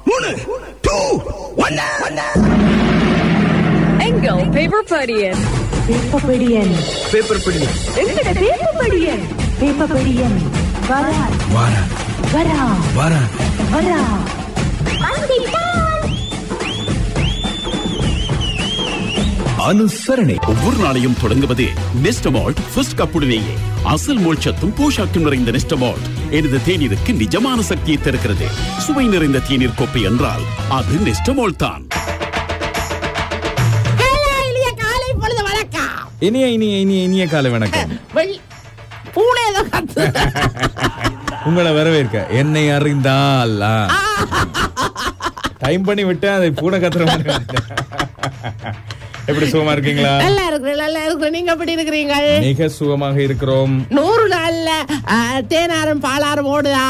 மூணு டூ ஒன்னு எங்கள் பேப்பர் படியன் பேப்பபடியன் பேப்பர் படி எங்கட பேப்பபடியன் பேப்பபடியன் வரா வாரா வரா வாரா வரா அனுசரணை ஒவ்வொரு நாளையும் தொடங்குவது நெஸ்டமால்ட் ஃபர்ஸ்ட் கப்புடனேயே அசல் மோட்சத்தும் போஷாக்கும் நிறைந்த நெஸ்டமால்ட் எனது தேநீருக்கு நிஜமான சக்தியை தருகிறது சுவை நிறைந்த தேநீர் கோப்பை என்றால் அது நெஸ்டமால்ட் தான் இளைய காலை பொழுது வணக்கம் இனிய இனிய இனிய இனிய காலை வணக்கம் வெள்- பூனை ஏதோ கத்து உங்களை வரவேற்க என்னை அறிந்தால் டைம் பண்ணி விட்டேன் அதை பூனை கத்துற மாதிரி வந்துட்டேன். எப்படி சுகமா இருக்கீங்களா நல்லா இருக்கிறேன் நல்லா இருக்கிறேன் நீங்க எப்படி இருக்கிறீங்க மிக சுகமாக இருக்கிறோம் நூறு நாள்ல ஆ, தேனாரும் பாலாரும் ஓடுதா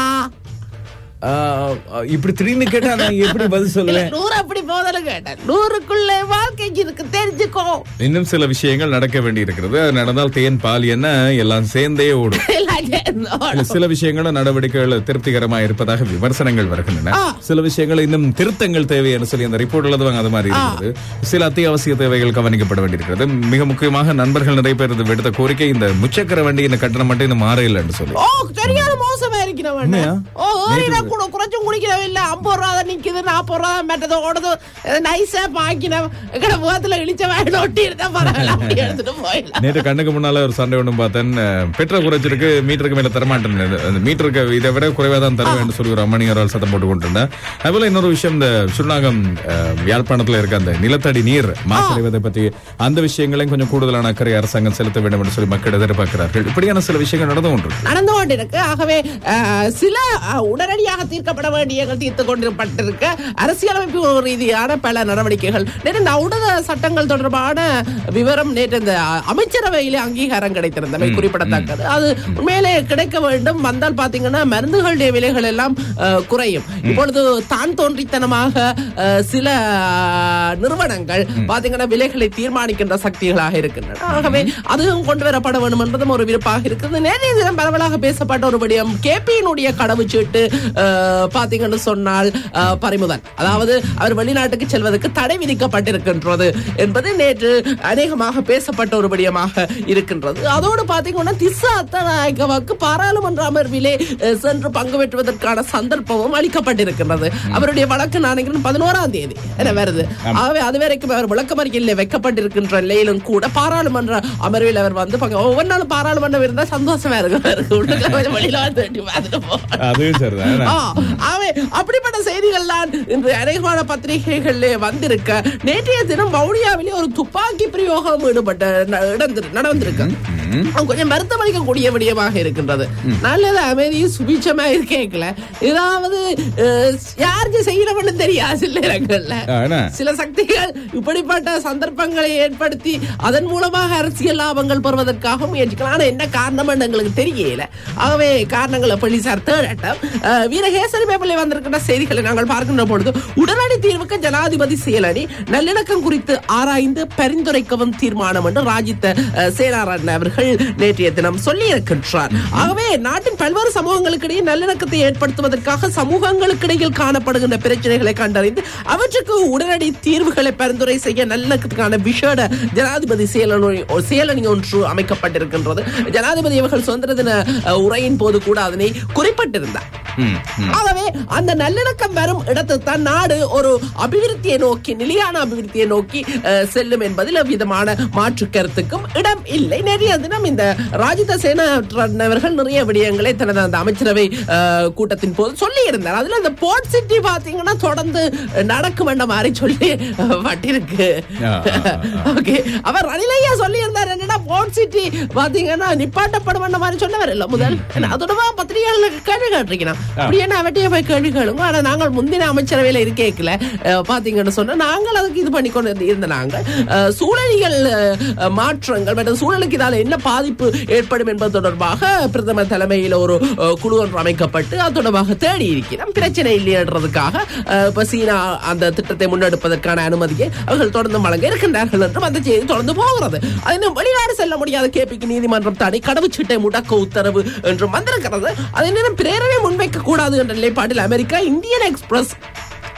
ஆ, இப்படி திடீர்னு கேட்டா நான் எப்படி பதில் சொல்லுவேன் நூறு அப்படி போதலும் கேட்டேன் நூறுக்குள்ள வாழ்க்கைக்கு இருக்கு தெரிஞ்சுக்கோ இன்னும் சில விஷயங்கள் நடக்க வேண்டி இருக்கிறது அது நடந்தால் தேன் பால் என்ன எல்லாம் சேர்ந்தே ஓடும் எல்லாம் சேர்ந்து இல்ல, ஓடும். சில விஷயங்களும் நடவடிக்கைகள் திருப்திகரமா இருப்பதாக விமர்சனங்கள் வருகின்றன ஆ. சில விஷயங்கள் இன்னும் திருத்தங்கள் தேவை என்று சொல்லி அந்த ரிப்போர்ட் எழுதுவாங்க அது மாதிரி இருக்கிறது சில அத்தியாவசிய தேவைகள் கவனிக்கப்பட வேண்டியிருக்கிறது மிக முக்கியமாக நண்பர்கள் நிறைய பேர் இது விடுத்த கோரிக்கை இந்த முச்சக்கர வண்டி இந்த கட்டணம் மட்டும் இந்த மாற இல்லைன்னு சொல்லி ஓ சரியான மோசமா இருக்கிறவன் உண்மையா? ஓ ஏறினா நேத்து- கூட குறைச்சும் குடிக்கிறவ இல்ல ஐம்பது ரூபா தான் நிக்குது நாற்பது ரூபா தான் மெட்டது ஓடுது நைஸா பாக்கின எங்கட முகத்துல இழிச்ச வேலை ஒட்டி இருந்தா பரவாயில்ல அப்படி எடுத்துட்டு போயிடலாம் நேற்று கண்ணுக்கு முன்னால ஒரு சண்டை ஒன்றும் பார்த்தேன் அஹ், பெட்ரோல் குறைச்சிருக்கு மீட்டருக்கு மேல தரமாட்டேன் அந்த மீட்டருக்கு இதை விட குறைவா தான் தருவேன் சொல்லி ஒரு அம்மணி ஒரு ஆள் சத்தம் போட்டு கொண்டிருந்தேன் அதுபோல இன்னொரு விஷயம் இந்த சுருநாகம் அஹ், யாழ்ப்பாணத்துல இருக்க அந்த நிலத்தடி நீர் மாசடைவதை பத்தி அந்த விஷயங்களையும் கொஞ்சம் கூடுதலான அக்கறை அரசாங்கம் செலுத்த வேண்டும் என்று சொல்லி மக்கள் எதிர்பார்க்கிறார்கள் இப்படியான சில விஷயங்கள் நடந்து கொண்டிருக்கு நடந்து கொண்டிருக்கு ஆகவே அஹ், சில அஹ், உடனடியாக தீர்க்கப்பட வேண்டியங்கள் தீர்த்து கொண்டிருப்பட்டிருக்க அரசியலமைப்பு ரீதியான பல நடவடிக்கைகள் நேற்று இந்த ஊடக சட்டங்கள் தொடர்பான விவரம் நேற்று இந்த அஹ், அமைச்சரவையிலே அங்கீகாரம் கிடைத்திருந்தமை குறிப்பிடத்தக்கது அது உண்மையிலே கிடைக்க வேண்டும் வந்தால் பாத்தீங்கன்னா மருந்துகளுடைய விலைகள் எல்லாம் அஹ், குறையும் இப்பொழுது தான் தோன்றித்தனமாக அஹ், சில அஹ், நிறுவனங்கள் பாத்தீங்கன்னா விலைகளை தீர்மானிக்கின்ற சக்திகளாக இருக்கின்றன ஆகவே அதுவும் கொண்டு வரப்பட வேண்டும் என்பதும் ஒரு விருப்பாக இருக்குது நேற்றைய தினம் பரவலாக பேசப்பட்ட ஒரு விடயம் கேபியினுடைய கடவுச்சீட்டு அஹ், பாத்தீங்கன்னு சொன்னால் அஹ், பறிமுதல் அதாவது அவர் வெளிநாட்டுக்கு செல்வதற்கு தடை விதிக்கப்பட்டிருக்கின்றது என்பது நேற்று அநேகமாக பேசப்பட்ட ஒரு விடயமாக இருக்கின்றது அதோடு பாத்தீங்கன்னா திசா அத்தநாயகவாக்கு பாராளுமன்ற அமர்விலே அஹ், சென்று பங்கு பெற்றுவதற்கான சந்தர்ப்பமும் அளிக்கப்பட்டிருக்கின்றது அவருடைய வழக்கு நான் நினைக்கிறேன் பதினோராம் தேதி என்ன வருது ஆகவே அது வரைக்கும் அவர் விளக்கமறிக்கையில் வைக்கப்பட்டிருக்கின்ற நிலையிலும் கூட பாராளுமன்ற அமர்வில் அவர் வந்து பங்கு- ஒவ்வொரு நாளும் பாராளுமன்றம் இருந்தா சந்தோஷமா இருக்கும் அவருக்கு. உள்ளுக்குள்ள கொஞ்சம் வெளியில வந்து எட்டி பார்த்துட்டு போகலாம். அதுவும் சரிதான் ஆ, ஆகவே அப்படிப்பட்ட செய்திகள் தான் இன்று அநேகமான பத்திரிகைகளிலே வந்திருக்க நேற்றைய தினம் வவுனியாவிலே ஒரு துப்பாக்கி பிரயோகம் ஈடுபட்ட ந- இடந்திரு- நடந்திருக்கு அது கொஞ்சம் வருத்தம் அளிக்கக்கூடிய விடயமாக இருக்கின்றது நல்லது அமைதியும் சுபிச்சமா இருக்கேக்கல ஏதாவது அஹ், யாருக்கு செய்யணும்னு தெரியாது சில இடங்கள்ல ஆ, என்ன? சில சக்திகள் இப்படிப்பட்ட சந்தர்ப்பங்களை ஏற்படுத்தி அதன் மூலமாக அரசியல் லாபங்கள் பெறுவதற்காக முயற்சிக்கலாம் ஆனா என்ன காரணம் எங்களுக்கு தெரியல ஆகவே காரணங்களை போலீசார் தேடட்டும் அஹ், வீரகேசரி மேப்பிள்ளை வந்திருக்கின்ற செய்திகளை நாங்கள் பார்க்கின்ற பொழுது உடனடி தீர்வுக்கு ஜனாதிபதி செயலணி நல்லிணக்கம் குறித்து ஆராய்ந்து பரிந்துரைக்கவும் தீர்மானம் என்று ராஜித்த அஹ், சேனாரன் அவர்கள் நேற்றைய தினம் சொல்லி இருக்கின்றார் ஆகவே நாட்டின் பல்வேறு சமூகங்களுக்கு இடையே நல்லிணக்கத்தை ஏற்படுத்துவதற்காக சமூகங்களுக்கு இடையில் காணப்படுகின்ற பிரச்சனைகளை கண்டறிந்து அவற்றுக்கு உடனடி தீர்வுகளை பரிந்துரை செய்ய நல்லிணக்கத்துக்கான விஷேட ஜனாதிபதி செயலணி செயலணி ஒன்று அமைக்கப்பட்டிருக்கின்றது ஜனாதிபதி அவர்கள் சுதந்திர தின அஹ், உரையின் போது கூட அதனை குறிப்பிட்டிருந்தார் ஆகவே அந்த நல்லிணக்கம் வரும் இடத்தில் தான் நாடு ஒரு அபிவிருத்தியை நோக்கி நிலையான அபிவிருத்தியை நோக்கி அஹ், செல்லும் என்பதில் விதமான மாற்று கருத்துக்கும் இடம் இல்லை நிறைய தினம் இந்த ராஜித சேன அவர்கள் நிறைய விடயங்களை தனது அந்த அமைச்சரவை அஹ், கூட்டத்தின் போது சொல்லி இருந்தார் அதுல இந்த போர்ட் சிட்டி பாத்தீங்கன்னா தொடர்ந்து நடக்கும் என்ற மாதிரி சொல்லி அஹ், பட்டிருக்கு ஆ, ஆ, ஆ. ஓகே அவர் ரணிலையா சொல்லி இருந்தார் என்னன்னா போர்ட் சிட்டி பாத்தீங்கன்னா நிப்பாட்டப்படும் என்ற மாதிரி சொன்னவர் இல்ல முதல் அதோட பத்திரிகைகளுக்கு கேள்வி கேட்டிருக்கிறான் அப்படி என்ன அவட்டையே போய் கேள்வி கேளுங்க ஆனா நாங்கள் முந்தின அமைச்சரவையில இருக்கேக்கல பாத்தீங்கன்னு சொன்னா நாங்கள் அதுக்கு இது பண்ணி கொண்டு இருந்த நாங்கள் அஹ், சூழலியல் அஹ், மாற்றங்கள் மற்றும் சூழலுக்கு இதால என்ன பாதிப்பு ஏற்படும் என்பது தொடர்பாக பிரதமர் தலைமையில் ஒரு அஹ், குழு ஒன்று அமைக்கப்பட்டு அது தொடர்பாக தேடி இருக்கிறோம் பிரச்சனை இல்லையன்றதுக்காக அஹ், இப்ப சீனா அந்த திட்டத்தை முன்னெடுப்பதற்கான அனுமதியை அவர்கள் தொடர்ந்து வழங்க இருக்கின்றார்கள் என்றும் அந்த செய்தி தொடர்ந்து போகிறது அது இன்னும் வெளிநாடு செல்ல முடியாத கேபிக்கு நீதிமன்றம் தானே கடவுச்சீட்டை முடக்க உத்தரவு என்றும் வந்திருக்கிறது அதே நேரம் பிரேரணை முன்வைக்க கூடாது என்ற நிலைப்பாட்டில் அமெரிக்கா இந்தியன் எக்ஸ்பிரஸ்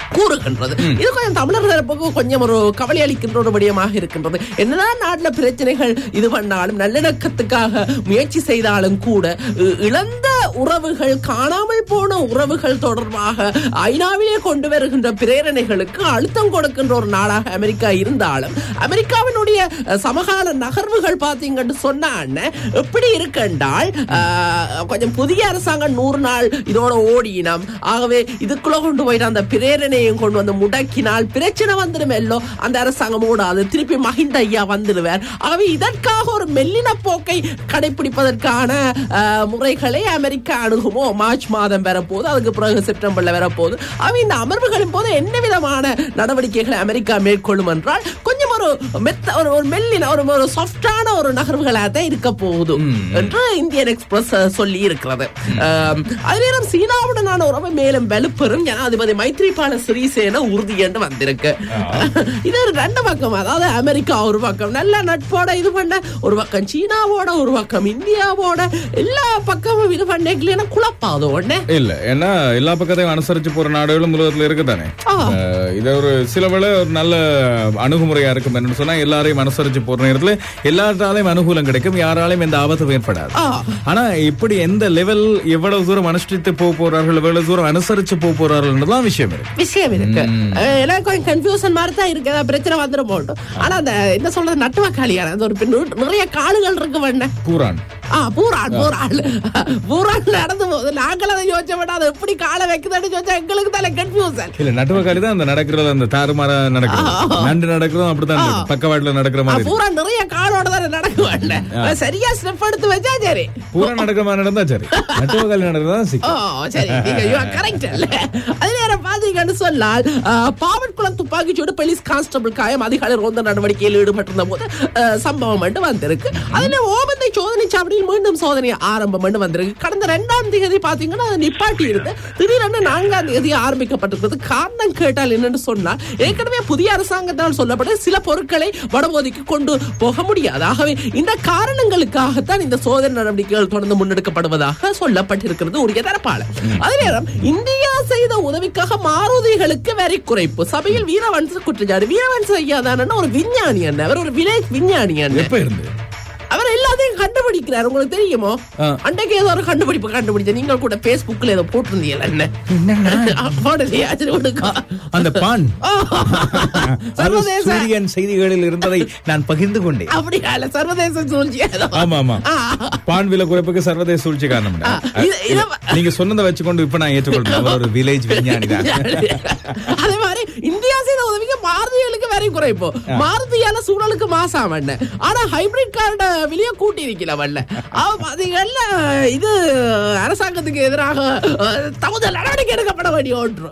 கூறுகின்றது இது கொஞ்சம் தமிழர் தரப்புக்கு கொஞ்சம் ஒரு கவலை அளிக்கின்ற ஒரு விடயமாக இருக்கின்றது என்னதான் நாட்டுல பிரச்சனைகள் இது பண்ணாலும் நல்லிணக்கத்துக்காக முயற்சி செய்தாலும் கூட இ- இழந்த உறவுகள் காணாமல் போன உறவுகள் தொடர்பாக ஐநாவிலே கொண்டு வருகின்ற பிரேரணைகளுக்கு அழுத்தம் கொடுக்கின்ற ஒரு நாடாக அமெரிக்கா இருந்தாலும் அமெரிக்காவினுடைய அஹ், சமகால நகர்வுகள் பாத்தீங்கன்னு சொன்னான்னு எப்படி இருக்கென்றால் அஹ், கொஞ்சம் புதிய அரசாங்கம் நூறு நாள் இதோட ஓடினம் ஆகவே இதுக்குள்ள கொண்டு போயிட்டு அந்த பிரேரணையும் கொண்டு வந்து முடக்கினால் பிரச்சனை வந்துடும் எல்லோ அந்த அரசாங்கம் ஓடாது திருப்பி மஹிந்த ஐயா வந்துடுவார் ஆகவே இதற்காக ஒரு மெல்லின போக்கை கடைபிடிப்பதற்கான அஹ், முறைகளை அமெரிக்கா அணுகுமோ மார்ச் மாதம் வரப்போகுது அதுக்கு பிறகு செப்டம்பர்ல வரப்போகுது ஆகவே இந்த அமர்வுகளின் போது என்ன விதமான நடவடிக்கைகளை அமெரிக்கா மேற்கொள்ளும் என்றால் கொஞ்சம் ஒரு மெத்த ஒரு ஒரு மெல்லின ஒரு ஒரு சாஃப்டான ஒரு நகர்வுகளாக தான் இருக்க போகுது என்று இந்தியன் எக்ஸ்பிரஸ் அஹ், சொல்லி இருக்கிறது அஹ், அதே நேரம் சீனாவுடனான உறவு மேலும் வலுப்பெறும் ஜனாதிபதி மைத்ரிபால சிறிசேன உறுதி என்று வந்திருக்கு இது ஒரு ரெண்டு பக்கம் அதாவது அமெரிக்கா ஒரு பக்கம் நல்ல நட்போட இது பண்ண ஒரு பக்கம் சீனாவோட ஒரு பக்கம் இந்தியாவோட எல்லா பக்கமும் இது பண்ணேன் குழப்பாது உடனே இல்ல ஏன்னா எல்லா பக்கத்தையும் அனுசரிச்சு போற நாடுகளும் உலகத்துல இருக்குதானே ஆ. அஹ் இது ஒரு சில வேளை ஒரு நல்ல அணுகுமுறையா இருக்கும் என்னன்னு சொன்னா எல்லாரையும் அனுசரிச்சு போற நேரத்துல எல்லாத்தாலையும் அனுகூலம் கிடைக்கும் யாராலையும் எந்த ஆபத்தும் ஏற்படாது ஆ. ஆனா இப்படி எந்த லெவல் எவ்வளவு தூரம் அனுஷ்டித்து போக போறார்கள் எவ்வளவு தூரம் அனுசரிச்சு போக போறார்கள்ன்றதான் விஷயம் இருக்கு விஷயம் இருக்கு அஹ் எனக்கு கொஞ்சம் கன்ஃபியூஷன் மாதிரி தான் இருக்கு ஏதாவது பிரச்சனை வந்துட போட்டோம் ஆனா அந்த என்ன சொல்றது நட்டுவக்காளியான அந்த ஒரு பின் நிறைய காடுகள் இருக்கு வண்ண பூரான் ஆ பூரான் பூரான் பூரான் நடந்து போகுது நாங்களும் அதை யோசிச்ச மாட்டோம் அது எப்படி காலை வைக்குதுன்னு யோசிச்சா எங்களுக்கு தானே கன்ஃபியூசன் இல்ல நட்டுவக்காளி தான் அந்த நடக்கிறது அந்த தாறுமாறா நடக்கிறது நண்டு நடக்கிறதும் அப்படித்தான் இருக்கு. பக்கவாட்டுல நடக்கிற மாதிரி இருக்கு. பூரா நிறைய காலோட தானே நடக்குவான்ல சரியா ஸ்டெப் எடுத்து வச்சா சரி பூரா நடக்கிற மாதிரி நடந்தா சரி நட்டுவக்காளி நடக்கிறதா ஓ சிக்கல் சரி நீங்க யூ ஆர் கரெக்ட் அல்ல அதே நேரம் பாத்தீங்கன்னு சொன்னால் அஹ், பாவட்குளம் துப்பாக்கிச்சூடு போலீஸ் கான்ஸ்டபிள் காயம் அதிகாலை ரோந்த நடவடிக்கையில் ஈடுபட்டிருந்த போது அஹ், சம்பவம் மட்டும் வந்திருக்கு அதுல ஓமந்தை சோதனை சாவடியில் மீண்டும் சோதனை ஆரம்பம் மட்டும் வந்திருக்கு கடந்த ரெண்டாம் தேதி பாத்தீங்கன்னா அது நிப்பாட்டி இருந்து திடீரென நான்காம் தேதி ஆரம்பிக்கப்பட்டிருக்கிறது காரணம் கேட்டால் என்னன்னு சொன்னால் ஏற்கனவே புதிய அரசாங்கத்தால் சொல்லப்பட்ட சில பொருட்களை வடபோதைக்கு கொண்டு போக முடியாது ஆகவே இந்த காரணங்களுக்காகத்தான் இந்த சோதனை நடவடிக்கைகள் தொடர்ந்து முன்னெடுக்கப்படுவதாக சொல்லப்பட்டிருக்கிறது உரிய தரப்பாளர் அதே நேரம் இந்தியா செய்த உதவிக்காக மாருதிகளுக்கு வரி குறைப்பு சபையில் வீரவன்ச குற்றச்சாட்டு வீரவன்ச ஐயா தானே ஒரு விஞ்ஞானி என்ன அவர் ஒரு வில்லேஜ் விஞ்ஞானி என்ன எப்ப இருந்து அவர் எல்லாத்தையும் கண்டுபிடிக்கிறார் உங்களுக்கு தெரியுமோ ஆ. அன்றைக்கு ஏதோ ஒரு கண்டுபிடிப்பு கண்டுபிடிச்ச நீங்க கூட Facebookல ஏதோ போட்டிருந்தீங்க என்ன போடலையா சரி விடுங்க. அந்த பான் ஆ. அது சர்வதேச சூரியன் செய்திகளில் இருந்ததை நான் பகிர்ந்து கொண்டேன் அப்படியா இல்ல சர்வதேச சூழ்ச்சி ஏதோ. ஆமா ஆமா ஆ. பான் விலை குறைப்புக்கு சர்வதேச சூழ்ச்சி காரணம் இல்ல. ஆ, இது- இது- நீங்க சொன்னதை வச்சுக்கொண்டு இப்ப நான் ஏற்றுக்கொள்றேன் அவர் ஒரு வில்லேஜ் விஞ்ஞானி தான் அதே மாதிரி இந்தியா செய்த உதவிக்கு மாருதிகளுக்கு வரி குறைப்பு மாருதியால சூழலுக்கு மாசாம ஆனா ஹைபிரிட் காரோட விலைய கூட்டி இருக்கல வல்ல பாத்தீங்கல்ல இது அரசாங்கத்துக்கு எதிராக அஹ், தகுந்த நடவடிக்கை எடுக்கப்பட வேண்டிய ஒன்று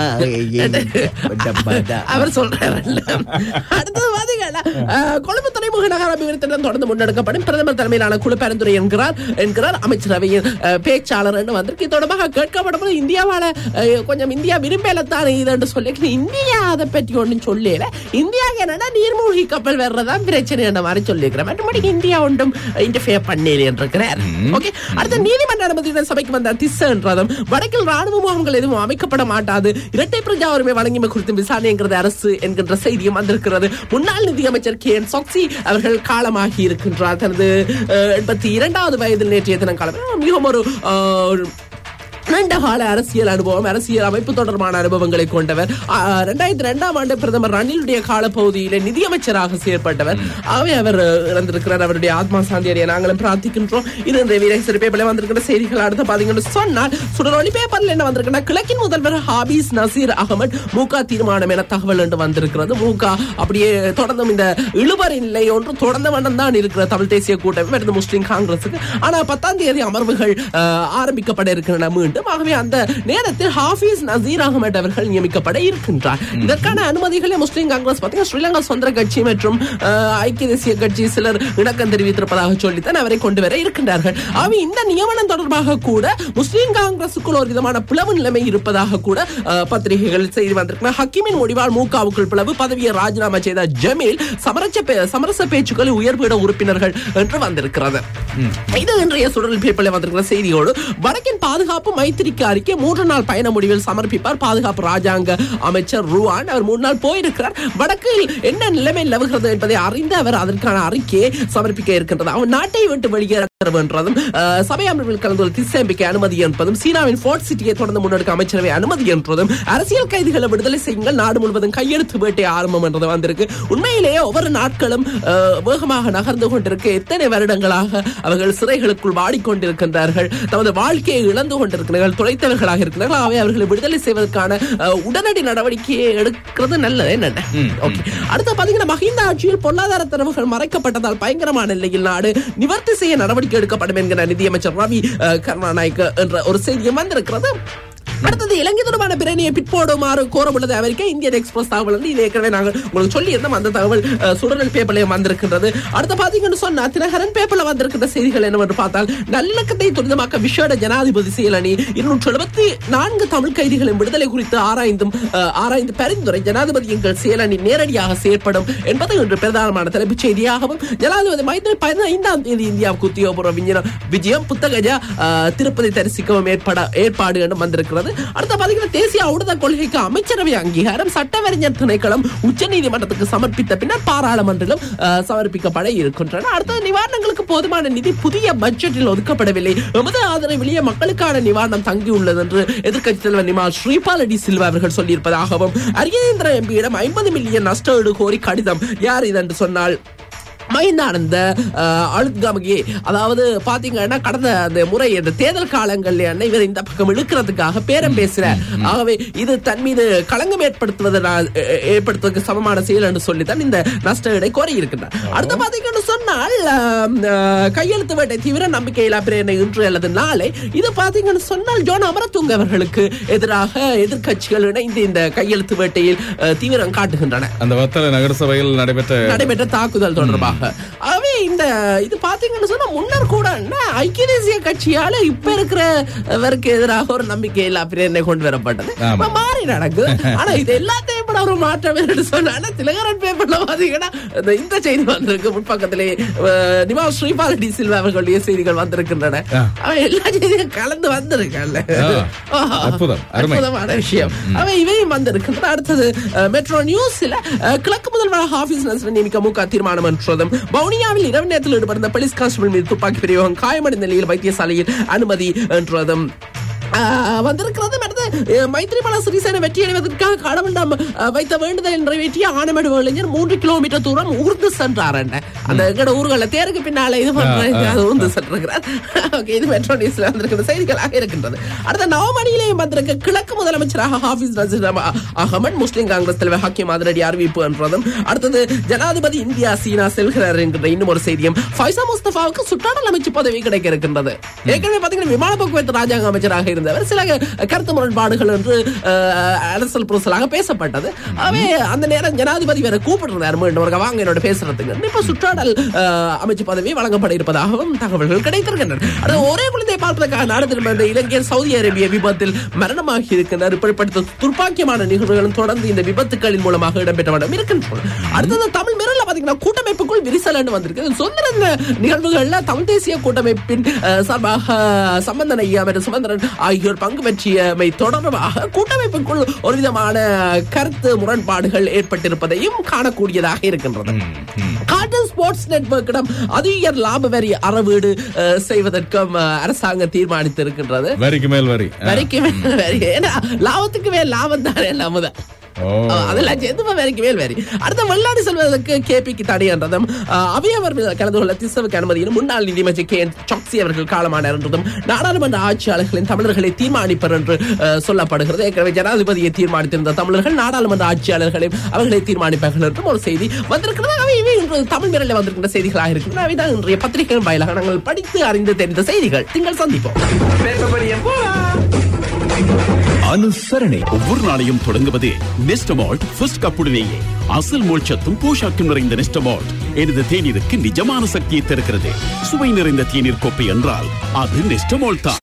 அவர் சொல்றாருல்ல அடுத்தது பாத்தீங்கன்னா அஹ், கொழும்பு துறைமுக நகர அபிவிருத்தி திட்டம் தொடர்ந்து முன்னெடுக்கப்படும் பிரதமர் தலைமையிலான குழு பரிந்துரை என்கிறார் என்கிறார் அமைச்சரவையின் அஹ், பேச்சாளர் என்று வந்திருக்கு இது தொடர்பாக கேட்கப்படும் போது இந்தியாவால அஹ், கொஞ்சம் இந்தியா விரும்பலத்தான் இதுன்னு சொல்லி இந்தியா அதை பற்றி ஒன்றும் சொல்லல இந்தியாவுக்கு என்னன்னா நீர்மூழ்கி கப்பல் வர்றதான் பிரச்சனை என்ற மாதிரி சொல்லியிருக்கிறேன் மற்றபடி இந்தியா ஒன்றும் இன்டர்ஃபியர் பண்ணல என்றிருக்கிறார் ஓகே அடுத்த நீதிமன்ற அனுமதியுடன் சபைக்கு வந்த திஸ்ஸ என்றதும் வடக்கில் ராணுவ முகாம்கள் எதுவும் அமைக்கப்பட மாட்டாது இரட்டை பிரஜா உரிமை வழங்கியமை குறித்து விசாரணைங்கிறது அரசு என்கின்ற செய்தியும் வந்திருக்கிறது முன்னாள் நிதியமைச்சர் கே என் சொக்சி அவர்கள் காலமாகி இருக்கின்றார் தனது அஹ், எண்பத்தி இரண்டாவது வயதில் நேற்றைய தினம் காலம் மிகவும் ஒரு அஹ், நீண்ட கால அரசியல் அனுபவம் அரசியல் அமைப்பு தொடர்பான அனுபவங்களை கொண்டவர் ரெண்டாயிரத்தி ரெண்டாம் ஆண்டு பிரதமர் ரணிலுடைய காலப்பகுதியிலே நிதியமைச்சராக செயற்பட்டவர் ஆகவே அவர் அஹ், இறந்திருக்கிறார் அவருடைய ஆத்மா சாந்தி அடைய நாங்களும் பிரார்த்திக்கின்றோம் இது இந்த வீரேசரி பேப்பர்ல வந்திருக்கிற செய்திகள் அடுத்து பாத்தீங்கன்னு சொன்னால் சுடரொளி பேப்பர்ல என்ன வந்திருக்குன்னா கிழக்கின் முதல்வர் ஹாபிஸ் நசீர் அகமது மூகா தீர்மானம் என தகவல் என்று வந்திருக்கிறது மூகா அப்படியே தொடர்ந்தும் இந்த இழுபறி நிலை ஒன்று தொடர்ந்த வண்ணம் தான் இருக்கிற தமிழ் தேசிய கூட்டமைப்பு அடுத்து முஸ்லிம் காங்கிரசுக்கு ஆனா பத்தாம் தேதி அமர்வுகள் அஹ், ஆரம்பிக்கப்பட இருக்கின்றன மீண்டும் ஆகவே அந்த நேரத்தில் ஹாஃபிஸ் நசீர் அகமது அவர்கள் நியமிக்கப்பட இருக்கின்றார் இதற்கான அனுமதிகளை முஸ்லிம் காங்கிரஸ் பார்த்தீங்கன்னா ஸ்ரீலங்கா சொந்த கட்சி மற்றும் அஹ், ஐக்கிய தேசிய கட்சி சிலர் இணக்கம் தெரிவித்திருப்பதாக சொல்லித்தான் அவரை கொண்டு வர இருக்கின்றார்கள் ஆகவே இந்த நியமனம் தொடர்பாக கூட முஸ்லிம் காங்கிரசுக்குள் ஒரு விதமான பிளவு நிலைமை இருப்பதாக கூட அஹ், பத்திரிகைகள் செய்தி வந்திருக்கின்றன ஹக்கீமின் முடிவால் மூகாவுக்குள் பிளவு பதவியை ராஜினாமா செய்த ஜமீல் சமரச பே- சமரச பேச்சுக்களில் உயர்பீட உறுப்பினர்கள் என்று வந்திருக்கிறது இது இன்றைய சுடல் பேப்பரில் வந்திருக்கிற செய்தியோடு வடக்கின் பாதுகாப்பு மைத்திரிக்கு அறிக்கை மூன்று நாள் பயண முடிவில் சமர்ப்பிப்பார் பாதுகாப்பு ராஜாங்க அமைச்சர் ருவான் அவர் மூணு நாள் போயிருக்கிறார் வடக்கில் என்ன நிலைமை நிலவுகிறது என்பதை அறிந்து அவர் அதற்கான அறிக்கையை சமர்ப்பிக்க இருக்கின்றது அவர் நாட்டை விட்டு வெளியேற என்றதும் அஹ், சபை அமர்வில் கலந்து கொள்ள திசையம்பிக்க அனுமதி என்பதும் சீனாவின் ஃபோர்ட் சிட்டியை தொடர்ந்து முன்னெடுக்க அமைச்சரவை அனுமதி என்றதும் அரசியல் கைதிகளை விடுதலை செய்யுங்கள் நாடு முழுவதும் கையெழுத்து வேட்டை ஆரம்பம் என்றது வந்திருக்கு உண்மையிலேயே ஒவ்வொரு நாட்களும் அஹ், வேகமாக நகர்ந்து கொண்டிருக்க எத்தனை வருடங்களாக அவர்கள் சிறைகளுக்குள் வாடிக்கொண்டிருக்கின்றார்கள் தமது வாழ்க்கையை இழந்து கொண்டிருக்கிறார்கள் துளைத்தவர்களாக இருக்கிறார்கள் அவை அவர்களை விடுதலை செய்வதற்கான அஹ், உடனடி நடவடிக்கையை எடுக்கிறது நல்லது என்னென்ன ஓகே அடுத்து பாத்தீங்கன்னா மஹிந்த ஆட்சியில் பொருளாதார தரவுகள் மறைக்கப்பட்டதால் பயங்கரமான நிலையில் நாடு நிவர்த்தி செய்ய நடவடிக்கை எடுக்கப்படும் என்கிற நிதியமைச்சர் ரவி அஹ், கருணாநாயக்க என்ற ஒரு செய்தியும் வந்திருக்கிறது அடுத்தது இலங்கை தொடர்பான பிரணியை பிற்போடுமாறு கோரப்பட்டது அமெரிக்கா இந்தியன் எக்ஸ்பிரஸ் தகவல் வந்து இது ஏற்கனவே நாங்கள் உங்களுக்கு சொல்லி இருந்தோம் அந்த தகவல் அஹ், சுடரல் பேப்பர்லயும் வந்திருக்கின்றது அடுத்து பாத்தீங்கன்னு சொன்னா தினகரன் பேப்பர்ல வந்திருக்கின்ற செய்திகள் என்னவென்று பார்த்தால் நல்லிணக்கத்தை துரிதமாக்க விஷேட ஜனாதிபதி செயலணி இருநூற்று எழுபத்தி நான்கு தமிழ் கைதிகளின் விடுதலை குறித்து ஆராய்ந்தும் அஹ், ஆராய்ந்து பரிந்துரை ஜனாதிபதி எங்கள் செயலணி நேரடியாக செயற்படும் என்பது இன்று பிரதானமான தலைப்புச் செய்தியாகவும் ஜனாதிபதி மைத்திரி பதினைந்தாம் தேதி இந்தியாவுக்கு உத்தியோகபூர்வ விஞ்ஞான விஜயம் புத்தகஜ அஹ், திருப்பதி தரிசிக்கவும் ஏற்பட ஏற்பாடு என்று வந்திருக்கிறது அடுத்த பாத்தீங்கன்னா தேசிய ஊடக கொள்கைக்கு அமைச்சரவை அங்கீகாரம் சட்டவறிஞர் திணைக்களம் உச்சநீதிமன்றத்துக்கு சமர்ப்பித்த பின்னர் பாராளுமன்றிலும் அஹ், சமர்ப்பிக்கப்பட இருக்கின்றன அடுத்த நிவாரணங்களுக்கு போதுமான நிதி புதிய பட்ஜெட்டில் ஒதுக்கப்படவில்லை எமது ஆதரவிலேயே மக்களுக்கான நிவாரணம் தங்கியுள்ளது என்று எதிர்க்கட்சி தலைவர் நிமால் ஸ்ரீபாலடி சில்வா அவர்கள் சொல்லியிருப்பதாகவும் அரியேந்திர எம்பியிடம் ஐம்பது மில்லியன் நஷ்ட ஈடு கோரி கடிதம் யார் இது என்று சொன்னால் மைந்தானந்த அழுத்கமகி அதாவது பாத்தீங்கன்னா கடந்த அந்த முறை அந்த தேர்தல் காலங்கள்ல என்ன இவர் இந்த பக்கம் இழுக்கிறதுக்காக பேரம் பேசுறார் ஆகவே இது தன் மீது களங்கம் ஏற்படுத்துவதனால் எ- ஏற்படுத்துவதற்கு சமமான செயல் என்று சொல்லித்தான் இந்த நஷ்ட ஈடை கோரி இருக்கின்றார் அடுத்து பாத்தீங்கன்னு சொன்னால் ஆம், ஆஹ், கையெழுத்து வேட்டை தீவிர நம்பிக்கையில்லா பிரேரணை இன்று அல்லது நாளை இது பாத்தீங்கன்னு சொன்னால் ஜோன் அமரத்துங்க அவர்களுக்கு எதிராக எதிர்க்கட்சிகள் இணைந்து இந்த கையெழுத்து வேட்டையில் அஹ், தீவிரம் காட்டுகின்றன அந்த வத்தல நகரசபையில் நடைபெற்ற நடைபெற்ற தாக்குதல் தொடர்பாக ஆகவே இந்த இது பாத்தீங்கன்னு சொன்னா முன்னர் கூட என்ன ஐக்கிய தேசிய கட்சியால இப்ப இருக்கிறவருக்கு எதிராக ஒரு நம்பிக்கை இல்லா பிரேரணை கொண்டு வரப்பட்டது ஆமா. இப்ப மாறி நடக்குது ஆனா இது எல்லாத்தையும் விட ஒரு மாற்றம் என்று சொன்னா திலகரன் பேப்பர்ல பாத்தீங்கன்னா இந்த இந்த செய்தி வந்திருக்கு முன்பக்கத்திலே அஹ், நிமா ஸ்ரீபாலடி சில்வா அவர்களுடைய செய்திகள் வந்திருக்கின்றன ஆ. அவன் எல்லா செய்தியும் கலந்து வந்திருக்கல்ல ஆ. அற்புதம். அருமை. அற்புதமான விஷயம் அவன் இவையும் வந்திருக்கின்றன அடுத்தது அஹ், மெட்ரோ நியூஸ்ல அஹ், கிழக்கு முதல்வர் ஹாஃபிஸ் நஸ்ரன் நியமிக்க முக தீர்மானம் என்றதும் வவுனியாவில் இரவு நேரத்தில் ஈடுபட்ட போலீஸ் கான்ஸ்டபிள் மீது துப்பாக்கி பிரயோகம் காயமடைந்த நிலையில் வைத்தியசாலையில் அனுமதி என்றதும் ஆஹ், வந்திருக்கிறது அடுத்து அஹ், மைத்ரிபால சிறிசேன வெற்றி அடைவதற்காக கடவுளிடம் அஹ், வைத்த வேண்டுதல் நிறைவேற்றிய ஆனமடு இளைஞர் மூன்று கிலோமீட்டர் தூரம் ஊர்ந்து சென்றார் என்ன அந்த எங்கட ஊர்களை தேருக்கு பின்னால இது பண்றது அது ஊர்ந்து சென்றிருக்கிறார் ஓகே இது மெட்ரோ நியூஸ்ல வந்திருக்கிற செய்திகளாக இருக்கின்றது அடுத்த நவமணியிலேயும் வந்திருக்க கிழக்கு முதலமைச்சராக ஹாஃபிஸ் நசீர் அகமது முஸ்லிம் காங்கிரஸ் தலைவர் ஹக்கீம் அதிரடி அறிவிப்பு என்றதும் அடுத்தது ஜனாதிபதி இந்தியா சீனா செல்கிறார் என்கிற இன்னும் ஒரு செய்தியும் ஃபைசா முஸ்தபாவுக்கு சுற்றாடல் அமைச்சு பதவி கிடைக்க இருக்கின்றது ஏற்கனவே பாத்தீங்கன்னா விமான போக்குவரத்து ராஜாங்க அமைச்சராக இருந்தவர் சில கருத்து முரண்பாடுகள் என்று அஹ், அரசல் புரசலாக பேசப்பட்டது அவே அந்த நேரம் ஜனாதிபதி வேற கூப்பிடுறாரு மீண்டும் ஒருக்கா வாங்க என்னோட பேசுறதுக்கு இப்ப சுற்றாடல் அஹ், அமைச்சு பதவி வழங்கப்பட இருப்பதாகவும் தகவல்கள் கிடைத்திருக்கின்றன அடுத்து ஒரே குழந்தையை பார்ப்பதற்காக நாடு திரும்ப இந்த இலங்கையர் சவுதி அரேபிய விபத்தில் மரணமாகி இருக்கின்றனர் இப்படிப்பட்ட துர்ப்பாக்கியமான நிகழ்வுகளும் தொடர்ந்து இந்த விபத்துக்களின் மூலமாக இடம்பெற்ற வண்ணம் இருக்கின்றன அடுத்தது தமிழ் மிரல்ல பாத்தீங்கன்னா கூட்டமைப்புக்குள் விரிசல்னு வந்திருக்கு சுதந்திர இந்த நிகழ்வுகள்ல தமிழ் தேசிய கூட்டமைப்பின் அஹ், சார்பாக சம்பந்தன் ஐயா மற்றும் சுமந்திரன் ஆகியோர் பங்கு பெற்றியமை தொடர்பாக கூட்டமைப்புக்குள் ஒரு விதமான கருத்து முரண்பாடுகள் ஏற்பட்டிருப்பதையும் காணக்கூடியதாக இருக்கின்றது கார்ட்டூன் ஸ்போர்ட்ஸ் நெட்வொர்க்கிடம் அதிக லாப வரி அறவீடு அஹ், செய்வதற்கும் அஹ், அரசாங்கம் தீர்மானித்திருக்கின்றது வரிக்கு மேல் வரி ஆ. வரிக்கு மேல் வரி ஏன்னா லாபத்துக்கு மேல் லாபம் தானே எல்லாமே ஓ அதெல்லாம் சேர்ந்து வேலைக்கு மேல் வேறு அடுத்த வெளிநாடு செல்வதற்கு கேபிக்கு தடை என்றதும் அஹ், அவையவர் கலந்து கொள்ள திசவுக்கு அனுமதியும் முன்னாள் நீதிமன்ற கே என் சாக்சி அவர்கள் காலமானார் என்றதும் நாடாளுமன்ற ஆட்சியாளர்களின் தமிழர்களை தீர்மானிப்பர் என்று அஹ், சொல்லப்படுகிறது ஏற்கனவே ஜனாதிபதியை தீர்மானித்திருந்த தமிழர்கள் நாடாளுமன்ற ஆட்சியாளர்களையும் அவர்களை தீர்மானிப்பார்கள் என்றும் ஒரு செய்தி வந்திருக்கிறது அவை இவை இன்று தமிழ் மிரலில் வந்திருக்கின்ற செய்திகளாக இருக்கின்றன அவைதான் இன்றைய பத்திரிகைகள் வாயிலாக நாங்கள் படித்து அறிந்து தெரிந்த செய்திகள் திங்கள் சந்திப்போம் அனுசரணை ஒவ்வொரு நாளையும் தொடங்குவது நெஸ்டமால்ட் ஃபர்ஸ்ட் கப்புடனேயே அசல் மோட்சத்தும் போஷாக்கும் நிறைந்த நெஸ்டமால்ட் எனது தேநீருக்கு நிஜமான சக்தியை தருகிறது சுவை நிறைந்த தேநீர் கோப்பை என்றால் அது நெஸ்டமால்ட் தான்